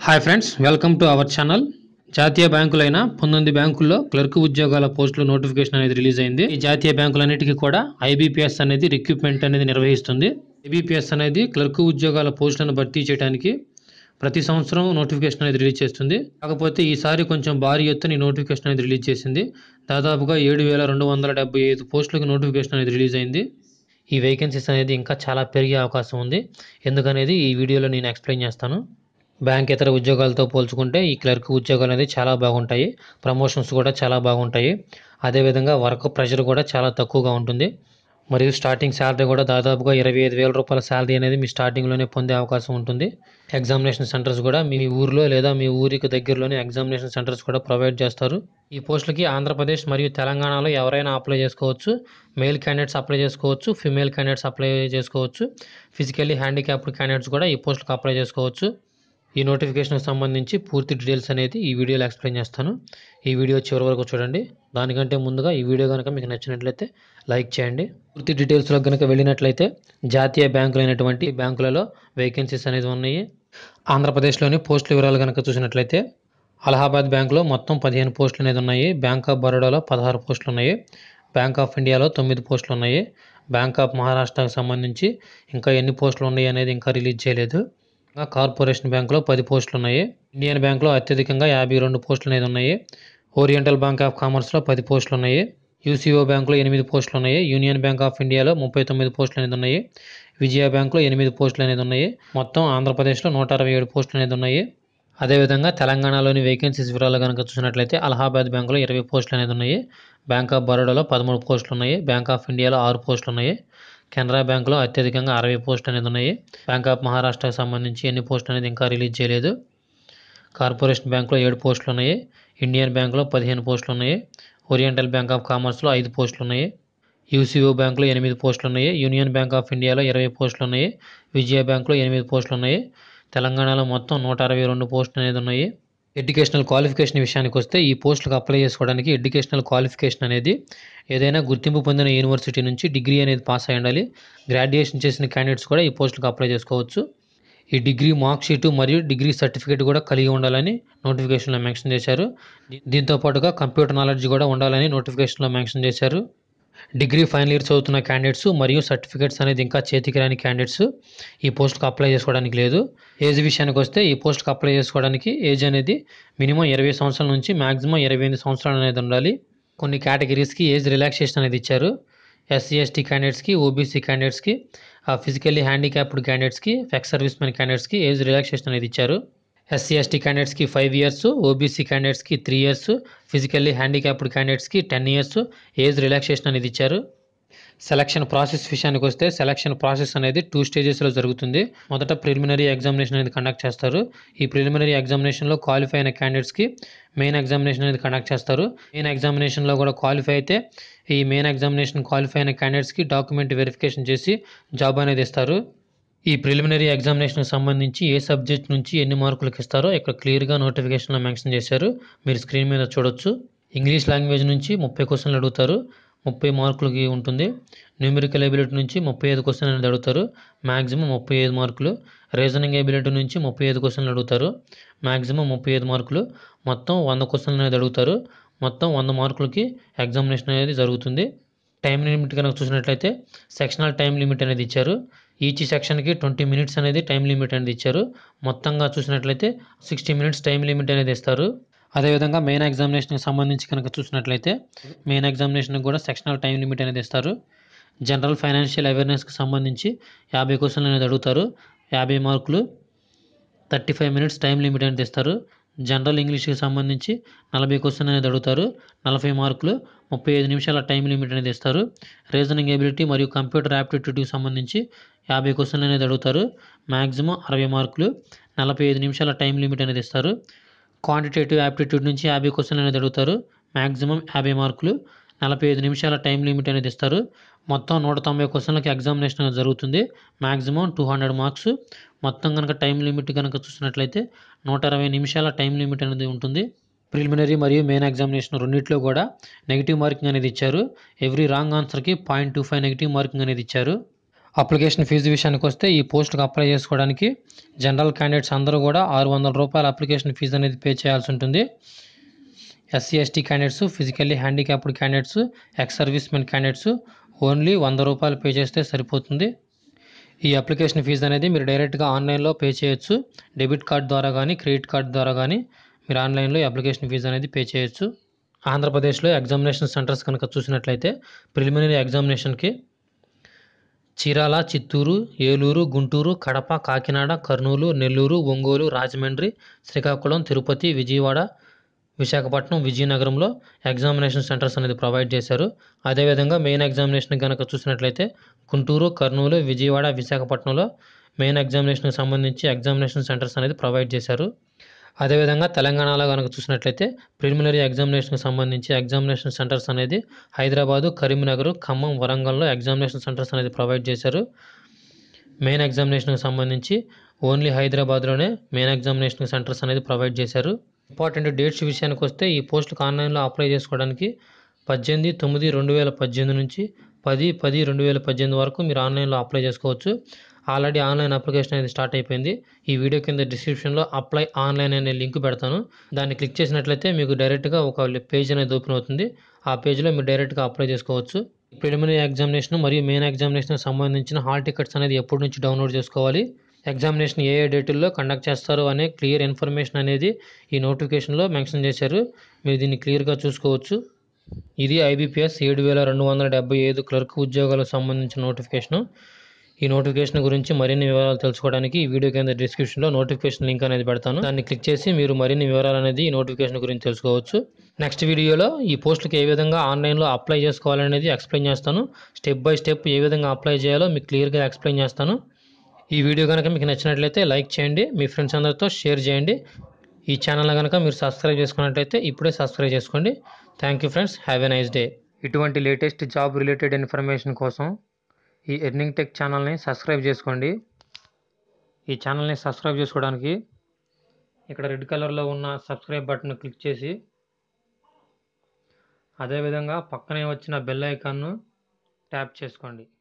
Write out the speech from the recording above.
hi friends welcome to our channel జాతీయ బ్యాంకులైన పంతొమ్మిది బ్యాంకుల్లో క్లర్క్ ఉద్యోగాల పోస్టుల నోటిఫికేషన్ అనేది రిలీజ్ అయింది ఈ జాతీయ బ్యాంకులన్నిటికీ కూడా ఐబీపీఎస్ అనేది రిక్రూట్మెంట్ అనేది నిర్వహిస్తుంది ఐబీపీఎస్ అనేది క్లర్క్ ఉద్యోగాల పోస్టులను భర్తీ చేయడానికి ప్రతి సంవత్సరం నోటిఫికేషన్ అనేది రిలీజ్ చేస్తుంది కాకపోతే ఈసారి కొంచెం భారీ ఎత్తున ఈ నోటిఫికేషన్ అనేది రిలీజ్ చేసింది దాదాపుగా ఏడు వేల రెండు వందల డెబ్బై ఐదు పోస్టులకు నోటిఫికేషన్ అనేది రిలీజ్ అయింది ఈ వేకెన్సీస్ అనేది ఇంకా చాలా పెరిగే అవకాశం ఉంది ఎందుకనేది ఈ వీడియోలో నేను ఎక్స్ప్లెయిన్ చేస్తాను బ్యాంక్ ఇతర ఉద్యోగాలతో పోల్చుకుంటే ఈ క్లర్క్ ఉద్యోగాలు అనేది చాలా బాగుంటాయి ప్రమోషన్స్ కూడా చాలా బాగుంటాయి అదేవిధంగా వర్క్ ప్రెషర్ కూడా చాలా తక్కువగా ఉంటుంది మరియు స్టార్టింగ్ శాలరీ కూడా దాదాపుగా ఇరవై ఐదు వేల రూపాయల శాలరీ అనేది మీ స్టార్టింగ్లోనే పొందే అవకాశం ఉంటుంది ఎగ్జామినేషన్ సెంటర్స్ కూడా మీ ఊరిలో లేదా మీ ఊరికి దగ్గరలోనే ఎగ్జామినేషన్ సెంటర్స్ కూడా ప్రొవైడ్ చేస్తారు ఈ పోస్టులకి ఆంధ్రప్రదేశ్ మరియు తెలంగాణలో ఎవరైనా అప్లై చేసుకోవచ్చు మేల్ క్యాండిడేట్స్ అప్లై చేసుకోవచ్చు ఫిమేల్ క్యాండిడేట్స్ అప్లై చేసుకోవచ్చు ఫిజికల్లీ హ్యాండిక్యాప్డ్ క్యాండిడేట్స్ కూడా ఈ పోస్టులకు అప్లై చేసుకోవచ్చు ఈ నోటిఫికేషన్కి సంబంధించి పూర్తి డీటెయిల్స్ అనేది ఈ వీడియోలో ఎక్స్ప్లెయిన్ చేస్తాను ఈ వీడియో చివరి వరకు చూడండి దానికంటే ముందుగా ఈ వీడియో కనుక మీకు నచ్చినట్లయితే లైక్ చేయండి పూర్తి డీటెయిల్స్లో కనుక వెళ్ళినట్లయితే జాతీయ బ్యాంకులు అయినటువంటి బ్యాంకులలో వేకెన్సీస్ అనేది ఉన్నాయి ఆంధ్రప్రదేశ్లోని పోస్టుల వివరాలు కనుక చూసినట్లయితే అలహాబాద్ బ్యాంకులో మొత్తం పదిహేను పోస్టులు అనేది ఉన్నాయి బ్యాంక్ ఆఫ్ బరోడాలో పదహారు పోస్టులు ఉన్నాయి బ్యాంక్ ఆఫ్ ఇండియాలో తొమ్మిది పోస్టులు ఉన్నాయి బ్యాంక్ ఆఫ్ మహారాష్ట్రకు సంబంధించి ఇంకా ఎన్ని పోస్టులు ఉన్నాయి అనేది ఇంకా రిలీజ్ చేయలేదు ఇంకా కార్పొరేషన్ బ్యాంకులో పది పోస్టులు ఉన్నాయి ఇండియన్ బ్యాంకులో అత్యధికంగా యాభై రెండు పోస్టులు అనేది ఉన్నాయి ఓరియంటల్ బ్యాంక్ ఆఫ్ కామర్స్లో పది పోస్టులు ఉన్నాయి యూసీఓ బ్యాంకులో ఎనిమిది పోస్టులు ఉన్నాయి యూనియన్ బ్యాంక్ ఆఫ్ ఇండియాలో ముప్పై తొమ్మిది పోస్టులు అనేది ఉన్నాయి విజయ బ్యాంకులో ఎనిమిది పోస్టులు అనేది ఉన్నాయి మొత్తం ఆంధ్రప్రదేశ్లో నూట అరవై ఏడు పోస్టులు అనేది ఉన్నాయి అదేవిధంగా తెలంగాణలోని వేకెన్సీస్ వివరాలు కనుక చూసినట్లయితే అలహాబాద్ బ్యాంకులో ఇరవై పోస్టులు అనేది ఉన్నాయి బ్యాంక్ ఆఫ్ బరోడాలో పదమూడు పోస్టులు ఉన్నాయి బ్యాంక్ ఆఫ్ ఇండియాలో ఆరు పోస్టులు ఉన్నాయి కెనరా బ్యాంకులో అత్యధికంగా అరవై పోస్టులు అనేది ఉన్నాయి బ్యాంక్ ఆఫ్ మహారాష్ట్రకు సంబంధించి ఎన్ని పోస్టులు అనేది ఇంకా రిలీజ్ చేయలేదు కార్పొరేషన్ బ్యాంకులో ఏడు పోస్టులు ఉన్నాయి ఇండియన్ బ్యాంకులో పదిహేను పోస్టులు ఉన్నాయి ఓరియంటల్ బ్యాంక్ ఆఫ్ కామర్స్లో ఐదు పోస్టులు ఉన్నాయి యూసీఓ బ్యాంకులో ఎనిమిది పోస్టులు ఉన్నాయి యూనియన్ బ్యాంక్ ఆఫ్ ఇండియాలో ఇరవై పోస్టులు ఉన్నాయి విజయ బ్యాంకులో ఎనిమిది పోస్టులు ఉన్నాయి తెలంగాణలో మొత్తం నూట అరవై రెండు పోస్టులు అనేది ఉన్నాయి ఎడ్యుకేషనల్ క్వాలిఫికేషన్ విషయానికి వస్తే ఈ పోస్టులకు అప్లై చేసుకోవడానికి ఎడ్యుకేషనల్ క్వాలిఫికేషన్ అనేది ఏదైనా గుర్తింపు పొందిన యూనివర్సిటీ నుంచి డిగ్రీ అనేది పాస్ అయి ఉండాలి గ్రాడ్యుయేషన్ చేసిన క్యాండిడేట్స్ కూడా ఈ పోస్టులకు అప్లై చేసుకోవచ్చు ఈ డిగ్రీ మార్క్ షీటు మరియు డిగ్రీ సర్టిఫికేట్ కూడా కలిగి ఉండాలని నోటిఫికేషన్లో మెన్షన్ చేశారు దీంతో పాటుగా కంప్యూటర్ నాలెడ్జ్ కూడా ఉండాలని నోటిఫికేషన్లో మెన్షన్ చేశారు డిగ్రీ ఫైనల్ ఇయర్ చదువుతున్న క్యాండిడేట్స్ మరియు సర్టిఫికేట్స్ అనేది ఇంకా చేతికి రాని క్యాండిడేట్స్ ఈ పోస్ట్కి అప్లై చేసుకోవడానికి లేదు ఏజ్ విషయానికి వస్తే ఈ పోస్ట్కి అప్లై చేసుకోవడానికి ఏజ్ అనేది మినిమం ఇరవై సంవత్సరాల నుంచి మ్యాక్సిమం ఇరవై ఎనిమిది సంవత్సరాలు అనేది ఉండాలి కొన్ని కేటగిరీస్కి ఏజ్ రిలాక్సేషన్ అనేది ఇచ్చారు ఎస్సీ ఎస్టీ క్యాండిడేట్స్కి ఓబీసీ క్యాండిడేట్స్కి ఫిజికల్లీ హ్యాండిక్యాప్డ్ క్యాండిడేట్స్కి ఎక్స్ సర్వీస్ మెన్ క్యాండిడేట్స్కి ఏజ్ రిలాక్సేషన్ అనేది ఇచ్చారు ఎస్సీ ఎస్టీ క్యాండిడేట్స్కి ఫైవ్ ఇయర్స్ ఓబీసీ క్యాండిడేట్స్కి త్రీ ఇయర్స్ ఫిజికల్లీ హ్యాండిక్యాప్డ్ క్యాండిడేట్స్కి టెన్ ఇయర్స్ ఏజ్ రిలాక్సేషన్ అనేది ఇచ్చారు సెలక్షన్ ప్రాసెస్ విషయానికి వస్తే సెలక్షన్ ప్రాసెస్ అనేది టూ స్టేజెస్లో జరుగుతుంది మొదట ప్రిలిమినరీ ఎగ్జామినేషన్ అనేది కండక్ట్ చేస్తారు ఈ ప్రిలిమినరీ ఎగ్జామినేషన్లో క్వాలిఫై అయిన క్యాండిడేట్స్కి మెయిన్ ఎగ్జామినేషన్ అనేది కండక్ట్ చేస్తారు మెయిన్ ఎగ్జామినేషన్లో కూడా క్వాలిఫై అయితే ఈ మెయిన్ ఎగ్జామినేషన్ క్వాలిఫై అయిన క్యాండిడేట్స్కి డాక్యుమెంట్ వెరిఫికేషన్ చేసి జాబ్ అనేది ఇస్తారు ఈ ప్రిలిమినరీ ఎగ్జామినేషన్కి సంబంధించి ఏ సబ్జెక్ట్ నుంచి ఎన్ని మార్కులకు ఇస్తారో ఇక్కడ క్లియర్గా నోటిఫికేషన్లో మెన్షన్ చేశారు మీరు స్క్రీన్ మీద చూడొచ్చు ఇంగ్లీష్ లాంగ్వేజ్ నుంచి ముప్పై క్వశ్చన్లు అడుగుతారు ముప్పై మార్కులకి ఉంటుంది న్యూమెరికల్ ఎబిలిటీ నుంచి ముప్పై ఐదు క్వశ్చన్ అనేది అడుగుతారు మ్యాక్సిమం ముప్పై ఐదు మార్కులు రీజనింగ్ ఎబిలిటీ నుంచి ముప్పై ఐదు క్వశ్చన్లు అడుగుతారు మ్యాక్సిమం ముప్పై ఐదు మార్కులు మొత్తం వంద క్వశ్చన్లు అనేది అడుగుతారు మొత్తం వంద మార్కులకి ఎగ్జామినేషన్ అనేది జరుగుతుంది టైం లిమిట్ కనుక చూసినట్లయితే సెక్షనల్ టైం లిమిట్ అనేది ఇచ్చారు ఈచ్ సెక్షన్కి ట్వంటీ మినిట్స్ అనేది టైం లిమిట్ అనేది ఇచ్చారు మొత్తంగా చూసినట్లయితే సిక్స్టీ మినిట్స్ టైం లిమిట్ అనేది ఇస్తారు అదేవిధంగా మెయిన్ ఎగ్జామినేషన్కి సంబంధించి కనుక చూసినట్లయితే మెయిన్ ఎగ్జామినేషన్కి కూడా సెక్షనల్ టైం లిమిట్ అనేది ఇస్తారు జనరల్ ఫైనాన్షియల్ అవేర్నెస్కి సంబంధించి యాభై క్వశ్చన్లు అనేది అడుగుతారు యాభై మార్కులు thirty five minutes time limit అనేది ఇస్తారు జనరల్ ఇంగ్లీష్కి సంబంధించి నలభై క్వశ్చన్ అనేది అడుగుతారు నలభై మార్కులు ముప్పై ఐదు నిమిషాల టైం లిమిట్ అనేది ఇస్తారు రీజనింగ్ ఎబిలిటీ మరియు కంప్యూటర్ యాప్టిట్యూడ్కి సంబంధించి యాభై క్వశ్చన్లు అనేది అడుగుతారు మ్యాక్సిమం అరవై మార్కులు నలభై ఐదు నిమిషాల టైం లిమిట్ అనేది ఇస్తారు క్వాంటిటేటివ్ యాప్టిట్యూడ్ నుంచి యాభై క్వశ్చన్లు అనేది అడుగుతారు మ్యాక్సిమం యాభై మార్కులు నలభై ఐదు నిమిషాల టైం లిమిట్ అనేది ఇస్తారు మొత్తం నూట తొంభై క్వశ్చన్లకి ఎగ్జామినేషన్ అనేది జరుగుతుంది మ్యాక్సిమం టూ హండ్రెడ్ మార్క్స్ మొత్తం కనుక టైం లిమిట్ కనుక చూసినట్లయితే నూట అరవై నిమిషాల టైం లిమిట్ అనేది ఉంటుంది ప్రిలిమినరీ మరియు మెయిన్ ఎగ్జామినేషన్ రెండింటిలో కూడా నెగిటివ్ మార్కింగ్ అనేది ఇచ్చారు ఎవ్రీ రాంగ్ ఆన్సర్కి point two five negative marking అనేది ఇచ్చారు అప్లికేషన్ ఫీజు విషయానికి వస్తే ఈ పోస్టుకు అప్లై చేసుకోవడానికి జనరల్ క్యాండిడేట్స్ అందరూ కూడా ఆరు వందల రూపాయల అప్లికేషన్ ఫీజు అనేది పే చేయాల్సి ఉంటుంది SC ST candidates physically handicapped candidates ex servicemen candidates only వంద రూపాయలు పే చేస్తే సరిపోతుంది ఈ అప్లికేషన్ ఫీజు అనేది మీరు డైరెక్ట్గా ఆన్లైన్లో పే చేయొచ్చు డెబిట్ కార్డ్ ద్వారా కానీ క్రెడిట్ కార్డ్ ద్వారా కానీ మీరు ఆన్లైన్లో ఈ అప్లికేషన్ ఫీజు అనేది పే చేయొచ్చు ఆంధ్రప్రదేశ్లో ఎగ్జామినేషన్ సెంటర్స్ కనుక చూసినట్లయితే ప్రిలిమినరీ ఎగ్జామినేషన్కి చీరాల చిత్తూరు ఏలూరు గుంటూరు కడప కాకినాడ కర్నూలు నెల్లూరు ఒంగోలు రాజమండ్రి శ్రీకాకుళం తిరుపతి విజయవాడ విశాఖపట్నం విజయనగరంలో ఎగ్జామినేషన్ సెంటర్స్ అనేది ప్రొవైడ్ చేశారు అదేవిధంగా మెయిన్ ఎగ్జామినేషన్ కనుక చూసినట్లయితే గుంటూరు కర్నూలు విజయవాడ విశాఖపట్నంలో మెయిన్ ఎగ్జామినేషన్కి సంబంధించి ఎగ్జామినేషన్ సెంటర్స్ అనేది ప్రొవైడ్ చేశారు అదేవిధంగా తెలంగాణలో కనుక చూసినట్లయితే ప్రిలిమినరీ ఎగ్జామినేషన్కి సంబంధించి ఎగ్జామినేషన్ సెంటర్స్ అనేది హైదరాబాదు కరీంనగర్ ఖమ్మం వరంగల్లో ఎగ్జామినేషన్ సెంటర్స్ అనేది ప్రొవైడ్ చేశారు మెయిన్ ఎగ్జామినేషన్కి సంబంధించి ఓన్లీ హైదరాబాద్లోనే మెయిన్ ఎగ్జామినేషన్ సెంటర్స్ అనేది ప్రొవైడ్ చేశారు ఇంపార్టెంట్ డేట్స్ విషయానికి వస్తే ఈ పోస్టుకు ఆన్లైన్లో అప్లై చేసుకోవడానికి పద్దెనిమిది తొమ్మిది రెండు వేల పద్దెనిమిది నుంచి పది పది రెండు వేల పద్దెనిమిది వరకు మీరు ఆన్లైన్లో అప్లై చేసుకోవచ్చు ఆల్రెడీ ఆన్లైన్ అప్లికేషన్ అనేది స్టార్ట్ అయిపోయింది ఈ వీడియో కింద డిస్క్రిప్షన్లో అప్లై ఆన్లైన్ అనే లింక్ పెడతాను దాన్ని క్లిక్ చేసినట్లయితే మీకు డైరెక్ట్గా ఒక పేజ్ అనేది ఓపెన్ అవుతుంది ఆ పేజ్లో మీరు డైరెక్ట్గా అప్లై చేసుకోవచ్చు ప్రిలిమినరీ ఎగ్జామినేషన్ మరియు మెయిన్ ఎగ్జామినేషన్ సంబంధించిన హాల్ టికెట్స్ అనేది ఎప్పటి నుంచి డౌన్లోడ్ చేసుకోవాలి ఎగ్జామినేషన్ ఏ ఏ డేటుల్లో కండక్ట్ చేస్తారు అనే క్లియర్ ఇన్ఫర్మేషన్ అనేది ఈ నోటిఫికేషన్లో మెన్షన్ చేశారు మీరు దీన్ని క్లియర్గా చూసుకోవచ్చు ఇది ఐబీపీఎస్ ఏడు వేల రెండు వందల డెబ్బై ఐదు క్లర్క్ ఉద్యోగాలకు సంబంధించిన నోటిఫికేషను ఈ నోటిఫికేషన్ గురించి మరిన్ని వివరాలు తెలుసుకోవడానికి ఈ వీడియో కింద డిస్క్రిప్షన్లో నోటిఫికేషన్ లింక్ అనేది పెడతాను దాన్ని క్లిక్ చేసి మీరు మరిన్ని వివరాలు అనేది ఈ నోటిఫికేషన్ గురించి తెలుసుకోవచ్చు నెక్స్ట్ వీడియోలో ఈ పోస్టులకు ఏ విధంగా ఆన్లైన్లో అప్లై చేసుకోవాలనేది ఎక్స్ప్లెయిన్ చేస్తాను స్టెప్ బై స్టెప్ ఏ విధంగా అప్లై చేయాలో మీకు క్లియర్గా ఎక్స్ప్లెయిన్ చేస్తాను ఈ వీడియో కనుక మీకు నచ్చినట్లయితే లైక్ చేయండి మీ ఫ్రెండ్స్ అందరితో షేర్ చేయండి ఈ ఛానల్ కనుక మీరు సబ్స్క్రైబ్ చేసుకున్నట్లయితే ఇప్పుడే సబ్స్క్రైబ్ చేసుకోండి thank you friends have a nice day ఇటువంటి లేటెస్ట్ జాబ్ రిలేటెడ్ ఇన్ఫర్మేషన్ కోసం ఈ ఎర్నింగ్ టెక్ ఛానల్ని సబ్స్క్రైబ్ చేసుకోండి ఈ ఛానల్ని సబ్స్క్రైబ్ చేసుకోవడానికి ఇక్కడ రెడ్ కలర్లో ఉన్న సబ్స్క్రైబ్ బటన్ క్లిక్ చేసి అదేవిధంగా పక్కనే వచ్చిన బెల్ ఐకాన్ను ట్యాప్ చేసుకోండి